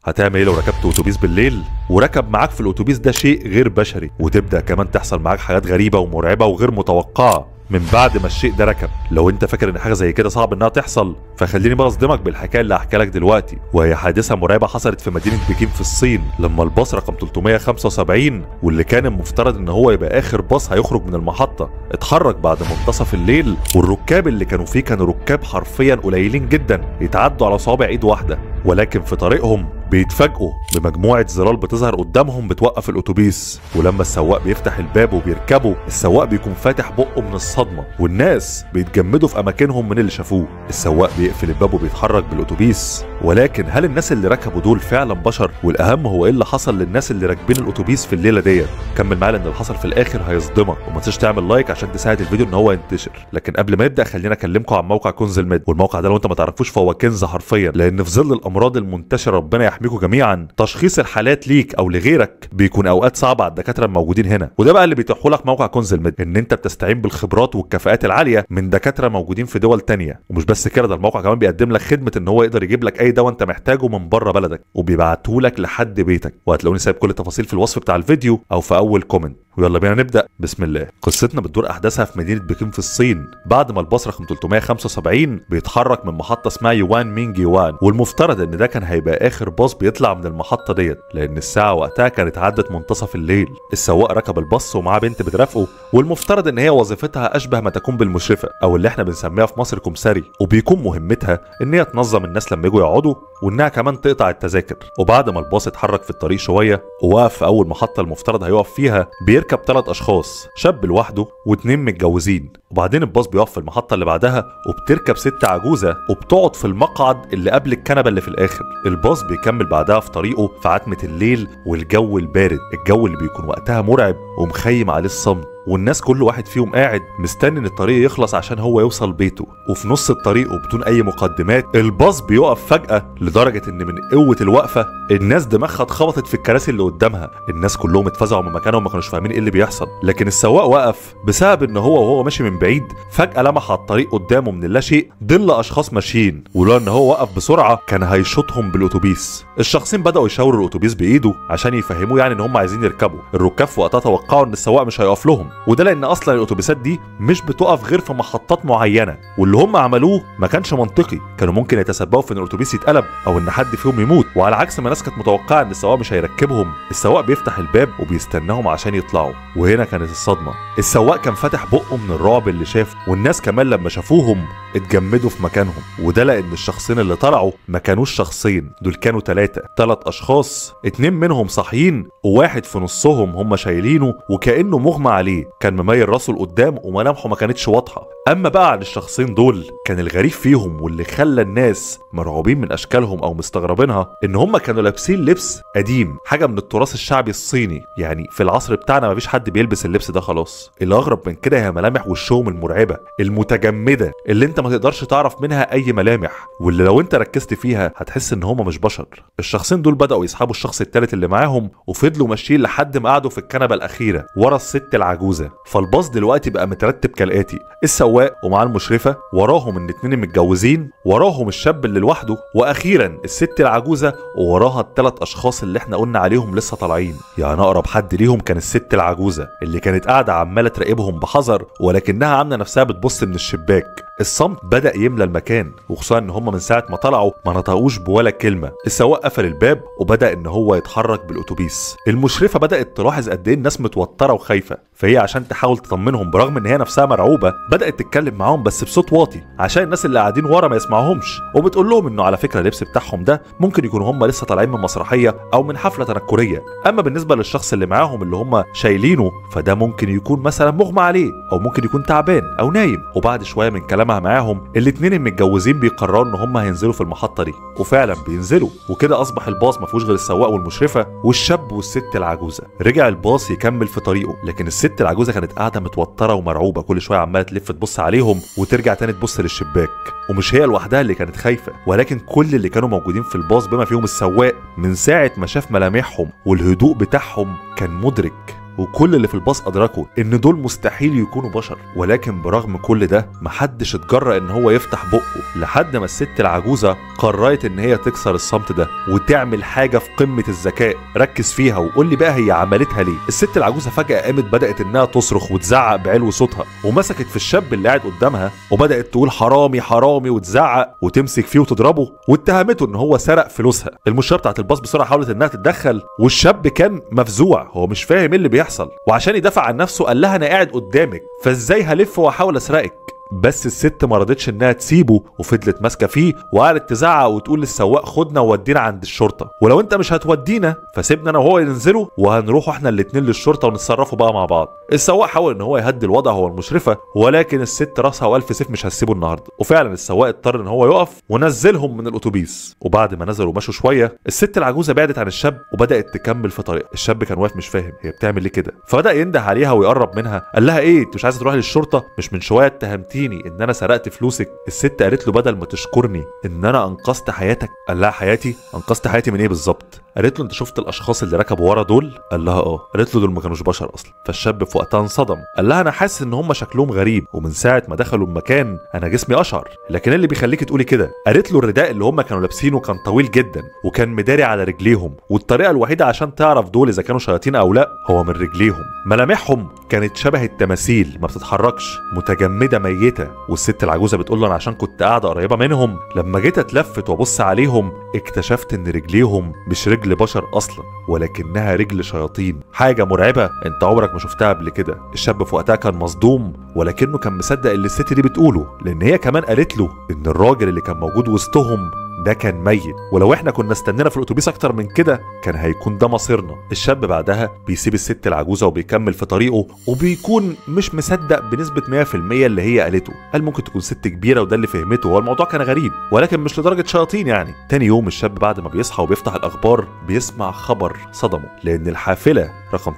هتعمل ايه لو ركبت اتوبيس بالليل وركب معاك في الاتوبيس ده شيء غير بشري وتبدا كمان تحصل معاك حاجات غريبه ومرعبه وغير متوقعه من بعد ما الشيء ده ركب لو انت فاكر ان حاجه زي كده صعب انها تحصل فخليني بقى اصدمك بالحكايه اللي هحكي لك دلوقتي وهي حادثه مرعبه حصلت في مدينه بكين في الصين لما الباص رقم 375 واللي كان المفترض ان هو يبقى اخر باص هيخرج من المحطه اتحرك بعد منتصف الليل والركاب اللي كانوا فيه كانوا ركاب حرفيا قليلين جدا يتعدوا على صوابع ايد واحده ولكن في طريقهم بيتفاجئوا بمجموعة ظلال بتظهر قدامهم بتوقف الأتوبيس ولما السواق بيفتح الباب وبيركبوا السواق بيكون فاتح بقه من الصدمة والناس بيتجمدوا في أماكنهم من اللي شافوه السواق بيقفل الباب وبيتحرك بالأتوبيس ولكن هل الناس اللي ركبوا دول فعلا بشر والأهم هو إيه اللي حصل للناس اللي راكبين الأتوبيس في الليلة ديت كمل معايا لأن اللي حصل في الآخر هيصدمك وما تنساش تعمل لايك عشان تساعد الفيديو إن هو ينتشر لكن قبل ما نبدأ خلينا أكلمكم عن موقع كنز الميد والموقع ده لو أنت ما تعرفوش فهو كنز حرفيا لأن في ظل الأمراض المنتشرة ربنا يحميكم جميعا تشخيص الحالات ليك او لغيرك بيكون اوقات صعبه على الدكاتره الموجودين هنا وده بقى اللي بيتيحوا لك موقع كنز الميد ان انت بتستعين بالخبرات والكفاءات العاليه من دكاتره موجودين في دول تانية ومش بس كده ده الموقع كمان بيقدم لك خدمه ان هو يقدر يجيب لك اي دواء انت محتاجه من بره بلدك وبيبعته لك لحد بيتك وهتلاقوني سايب كل التفاصيل في الوصف بتاع الفيديو او في اول كومنت ويلا بينا نبدا بسم الله قصتنا بتدور احداثها في مدينه بكين في الصين بعد ما الباص رقم 375 بيتحرك من محطه اسمها يوان مينج يوان والمفترض ان ده كان هيبقى اخر باص بيطلع من المحطه ديت لان الساعه وقتها كانت عدت منتصف الليل السواق ركب الباص ومعاه بنت بترافقه والمفترض ان هي وظيفتها اشبه ما تكون بالمشرفه او اللي احنا بنسميها في مصر كمساري وبيكون مهمتها ان هي تنظم الناس لما يجوا يقعدوا وانها كمان تقطع التذاكر وبعد ما الباص اتحرك في الطريق شويه ووقف في اول محطه المفترض هيقف فيها بيركب ثلاث اشخاص شاب لوحده واتنين متجوزين وبعدين الباص بيقف في المحطه اللي بعدها وبتركب ست عجوزه وبتقعد في المقعد اللي قبل الكنبه اللي في الاخر الباص بيكمل بعدها في طريقه في عتمه الليل والجو البارد الجو اللي بيكون وقتها مرعب ومخيم عليه الصمت والناس كل واحد فيهم قاعد مستني ان الطريق يخلص عشان هو يوصل بيته وفي نص الطريق وبدون اي مقدمات الباص بيقف فجأة لدرجة ان من قوة الوقفة الناس دماغها اتخبطت في الكراسي اللي قدامها الناس كلهم اتفزعوا من مكانهم ما كانوش فاهمين ايه اللي بيحصل لكن السواق وقف بسبب ان هو وهو ماشي من بعيد فجأة لمح على الطريق قدامه من لا شيء ظل اشخاص ماشيين ولولا ان هو وقف بسرعة كان هيشوطهم بالاتوبيس الشخصين بدأوا يشاوروا الاتوبيس بايده عشان يفهموه يعني ان هم عايزين يركبوا الركاب في وقتها توقعوا ان السواق مش هيقف لهم وده لان اصلا الاتوبيسات دي مش بتقف غير في محطات معينه واللي هم عملوه ما كانش منطقي كانوا ممكن يتسببوا في ان الاتوبيس يتقلب او ان حد فيهم يموت وعلى عكس ما الناس كانت متوقعه ان السواق مش هيركبهم السواق بيفتح الباب وبيستناهم عشان يطلعوا وهنا كانت الصدمه السواق كان فاتح بقه من الرعب اللي شافه والناس كمان لما شافوهم اتجمدوا في مكانهم وده لان الشخصين اللي طلعوا ما كانوش شخصين دول كانوا ثلاثه ثلاث اشخاص اتنين منهم صاحيين وواحد في نصهم هم شايلينه وكانه مغمى عليه كان مميل راسه لقدام وملامحه ما كانتش واضحه اما بقى عن الشخصين دول كان الغريب فيهم واللي خلى الناس مرعوبين من اشكالهم او مستغربينها ان هم كانوا لابسين لبس قديم حاجه من التراث الشعبي الصيني يعني في العصر بتاعنا مفيش حد بيلبس اللبس ده خلاص الاغرب من كده هي ملامح وشهم المرعبه المتجمده اللي انت ما تقدرش تعرف منها اي ملامح واللي لو انت ركزت فيها هتحس ان هم مش بشر الشخصين دول بداوا يسحبوا الشخص الثالث اللي معاهم وفضلوا ماشيين لحد ما قعدوا في الكنبه الاخيره ورا الست العجوزه فالباص دلوقتي بقى مترتب كالاتي السواق ومعاه المشرفه وراهم الاتنين المتجوزين وراهم الشاب اللي لوحده واخيرا الست العجوزه ووراها الثلاث اشخاص اللي احنا قلنا عليهم لسه طالعين يعني اقرب حد ليهم كان الست العجوزه اللي كانت قاعده عماله تراقبهم بحذر ولكنها عامله نفسها بتبص من الشباك الصمت بدا يملى المكان وخصوصا ان هم من ساعه ما طلعوا ما نطقوش بولا كلمه السواق قفل الباب وبدا ان هو يتحرك بالاتوبيس المشرفه بدات تلاحظ قد ايه الناس متوتره وخايفه فهي عشان تحاول تطمنهم برغم ان هي نفسها مرعوبه بدات تتكلم معاهم بس بصوت واطي عشان الناس اللي قاعدين ورا ما يسمعوهمش وبتقول لهم انه على فكره اللبس بتاعهم ده ممكن يكونوا هم لسه طالعين من مسرحيه او من حفله تنكريه اما بالنسبه للشخص اللي معاهم اللي هم شايلينه فده ممكن يكون مثلا مغمى عليه او ممكن يكون تعبان او نايم وبعد شويه من كلامها معاهم الاتنين المتجوزين بيقرروا ان هم هينزلوا في المحطه دي وفعلا بينزلوا وكده اصبح الباص ما فيهوش غير السواق والمشرفه والشاب والست العجوزه رجع الباص يكمل في طريقه لكن الست العجوزه كانت قاعده متوتره ومرعوبه كل شويه عماله تلف تبص عليهم وترجع تاني تبص للشباك ومش هي لوحدها اللي كانت خايفه ولكن كل اللي كانوا موجودين في الباص بما فيهم السواق من ساعه ما شاف ملامحهم والهدوء بتاعهم كان مدرك وكل اللي في الباص ادركوا ان دول مستحيل يكونوا بشر ولكن برغم كل ده محدش اتجرأ ان هو يفتح بقه لحد ما الست العجوزه قررت ان هي تكسر الصمت ده وتعمل حاجه في قمه الذكاء ركز فيها وقول لي بقى هي عملتها ليه الست العجوزه فجاه قامت بدات انها تصرخ وتزعق بعلو صوتها ومسكت في الشاب اللي قاعد قدامها وبدات تقول حرامي حرامي وتزعق وتمسك فيه وتضربه واتهمته ان هو سرق فلوسها المشرفه بتاعت الباص بسرعه حاولت انها تتدخل والشاب كان مفزوع هو مش فاهم ايه اللي بيحصل وعشان يدافع عن نفسه قال لها انا قاعد قدامك فازاي هلف واحاول اسرقك بس الست ما رضتش انها تسيبه وفضلت ماسكه فيه وقعدت تزعق وتقول للسواق خدنا وودينا عند الشرطه ولو انت مش هتودينا فسيبنا انا وهو ننزلوا وهنروح احنا الاتنين للشرطه ونتصرفوا بقى مع بعض السواق حاول ان هو يهدي الوضع هو المشرفه ولكن الست راسها والف سيف مش هتسيبه النهارده وفعلا السواق اضطر ان هو يقف ونزلهم من الاتوبيس وبعد ما نزلوا ومشوا شويه الست العجوزه بعدت عن الشاب وبدات تكمل في طريق الشاب كان واقف مش فاهم هي بتعمل ليه كده فبدا ينده عليها ويقرب منها قال لها ايه انت مش عايزه تروحي للشرطه مش من شويه اتهمتيني ان انا سرقت فلوسك الست قالت له بدل ما تشكرني ان انا انقذت حياتك قال لها حياتي انقذت حياتي من ايه بالظبط قالت له انت شفت الاشخاص اللي ركبوا ورا دول قال لها اه قالت له دول ما كانوش بشر اصلا فالشاب في وقتها انصدم قال لها انا حاسس ان هم شكلهم غريب ومن ساعه ما دخلوا المكان انا جسمي اشعر لكن اللي بيخليكي تقولي كده قالت له الرداء اللي هم كانوا لابسينه كان طويل جدا وكان مداري على رجليهم والطريقه الوحيده عشان تعرف دول اذا كانوا شياطين او لا هو من رجليهم ملامحهم كانت شبه التماثيل ما بتتحركش متجمده ميته والست العجوزه بتقول له انا عشان كنت قاعده قريبه منهم لما جيت اتلفت وابص عليهم اكتشفت ان رجليهم مش رجل بشر اصلا ولكنها رجل شياطين حاجه مرعبه انت عمرك ما شفتها قبل كده الشاب في وقتها كان مصدوم ولكنه كان مصدق اللي الست دي بتقوله لان هي كمان قالت له ان الراجل اللي كان موجود وسطهم ده كان ميت ولو احنا كنا استنينا في الاتوبيس اكتر من كده كان هيكون ده مصيرنا الشاب بعدها بيسيب الست العجوزه وبيكمل في طريقه وبيكون مش مصدق بنسبه 100% اللي هي قالته قال ممكن تكون ست كبيره وده اللي فهمته هو الموضوع كان غريب ولكن مش لدرجه شياطين يعني تاني يوم الشاب بعد ما بيصحى وبيفتح الاخبار بيسمع خبر صدمه لان الحافله رقم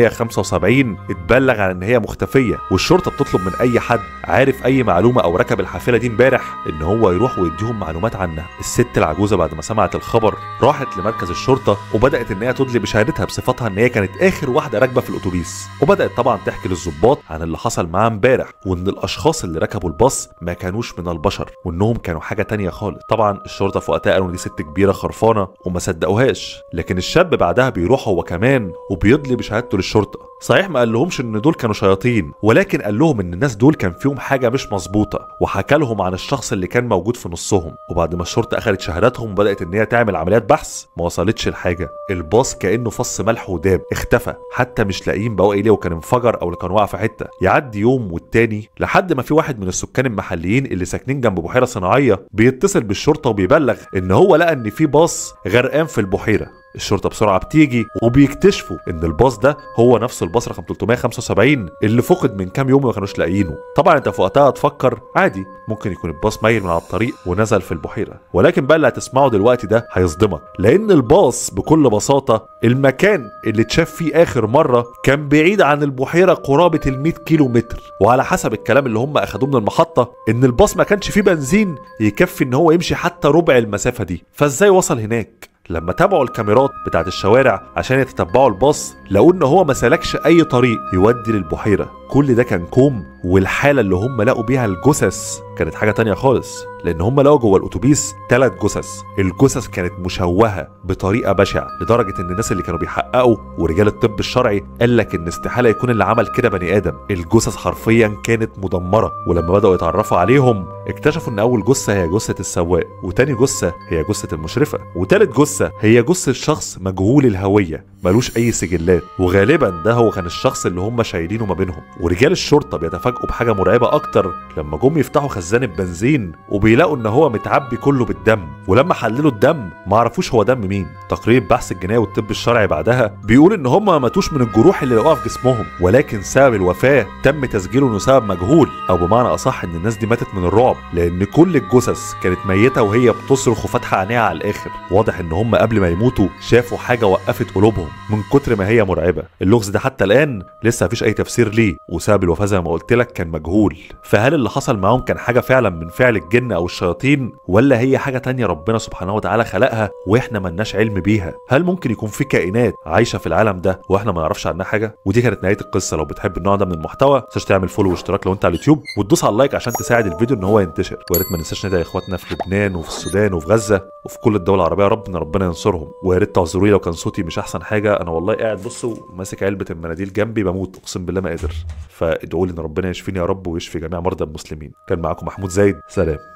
375 اتبلغ عن ان هي مختفيه والشرطه بتطلب من اي حد عارف اي معلومه او ركب الحافله دي امبارح ان هو يروح ويديهم معلومات عنها الست العجوزه بعد ما سمعت الخبر راحت لمركز الشرطه وبدات ان هي تدلي بشهادتها بصفتها ان هي كانت اخر واحده راكبه في الاتوبيس وبدات طبعا تحكي للظباط عن اللي حصل معاها امبارح وان الاشخاص اللي ركبوا الباص ما كانوش من البشر وانهم كانوا حاجه تانية خالص طبعا الشرطه في وقتها قالوا ان دي ست كبيره خرفانه وما صدقوهاش لكن الشاب بعدها بيروح هو كمان وبيدلي بشهادته للشرطه صحيح ما قال لهمش ان دول كانوا شياطين ولكن قال لهم ان الناس دول كان فيهم حاجه مش مظبوطه وحكى لهم عن الشخص اللي كان موجود في نصهم وبعد ما الشرطه اخذت شهاداتهم وبدات ان هي تعمل عمليات بحث ما وصلتش لحاجه الباص كانه فص ملح وداب اختفى حتى مش لاقيين بواقي ليه وكان انفجر او اللي كان واقع في حته يعدي يوم والتاني لحد ما في واحد من السكان المحليين اللي ساكنين جنب بحيره صناعيه بيتصل بالشرطه وبيبلغ ان هو لقى ان في باص غرقان في البحيره الشرطه بسرعه بتيجي وبيكتشفوا ان الباص ده هو نفس الباص رقم 375 اللي فقد من كام يوم وما كانوش لاقيينه طبعا انت في وقتها هتفكر عادي ممكن يكون الباص مايل من على الطريق ونزل في البحيره ولكن بقى اللي هتسمعه دلوقتي ده هيصدمك لان الباص بكل بساطه المكان اللي اتشاف فيه اخر مره كان بعيد عن البحيره قرابه ال 100 كيلو متر وعلى حسب الكلام اللي هم اخدوه من المحطه ان الباص ما كانش فيه بنزين يكفي ان هو يمشي حتى ربع المسافه دي فازاي وصل هناك لما تابعوا الكاميرات بتاعت الشوارع عشان يتتبعوا الباص لقوا ان هو ما سلكش اي طريق يودي للبحيره كل ده كان كوم والحاله اللي هم لقوا بيها الجثث كانت حاجه تانية خالص لان هم لقوا جوه الاتوبيس ثلاث جثث الجثث كانت مشوهه بطريقه بشعه لدرجه ان الناس اللي كانوا بيحققوا ورجال الطب الشرعي قال لك ان استحاله يكون اللي عمل كده بني ادم الجثث حرفيا كانت مدمره ولما بداوا يتعرفوا عليهم اكتشفوا ان اول جثه هي جثه السواق وتاني جثه هي جثه المشرفه وتالت جثه هي جثه شخص مجهول الهويه ملوش اي سجلات وغالبا ده هو كان الشخص اللي هم شايلينه ما بينهم ورجال الشرطه بيتفاجئوا بحاجه مرعبه اكتر لما جم يفتحوا خزان البنزين وبيلاقوا ان هو متعبي كله بالدم ولما حللوا الدم ما عرفوش هو دم مين تقرير بحث الجنائي والطب الشرعي بعدها بيقول ان هم ما ماتوش من الجروح اللي لقوها في جسمهم ولكن سبب الوفاه تم تسجيله انه سبب مجهول او بمعنى اصح ان الناس دي ماتت من الرعب لان كل الجثث كانت ميته وهي بتصرخ وفاتحه عينيها على الاخر واضح ان هم قبل ما يموتوا شافوا حاجه وقفت قلوبهم من كتر ما هي مرعبه اللغز ده حتى الان لسه مفيش اي تفسير ليه وسبب الوفاه زي ما قلت لك كان مجهول فهل اللي حصل معاهم كان حاجه حاجه فعلا من فعل الجن او الشياطين ولا هي حاجه تانية ربنا سبحانه وتعالى خلقها واحنا ملناش علم بيها هل ممكن يكون في كائنات عايشه في العالم ده واحنا ما نعرفش عنها حاجه ودي كانت نهايه القصه لو بتحب النوع ده من المحتوى ما تنساش تعمل فولو واشتراك لو انت على اليوتيوب وتدوس على اللايك عشان تساعد الفيديو ان هو ينتشر ويا ريت ما ننساش ندعي اخواتنا في لبنان وفي السودان وفي غزه وفي كل الدول العربيه يا رب ان ربنا ينصرهم ويا ريت تعذروني لو كان صوتي مش احسن حاجه انا والله قاعد بصوا ماسك علبه المناديل جنبي بموت اقسم بالله ما قادر فادعوا لي ان ربنا يشفيني يا رب ويشفي جميع مرضى المسلمين كان معاكم محمود زايد سلام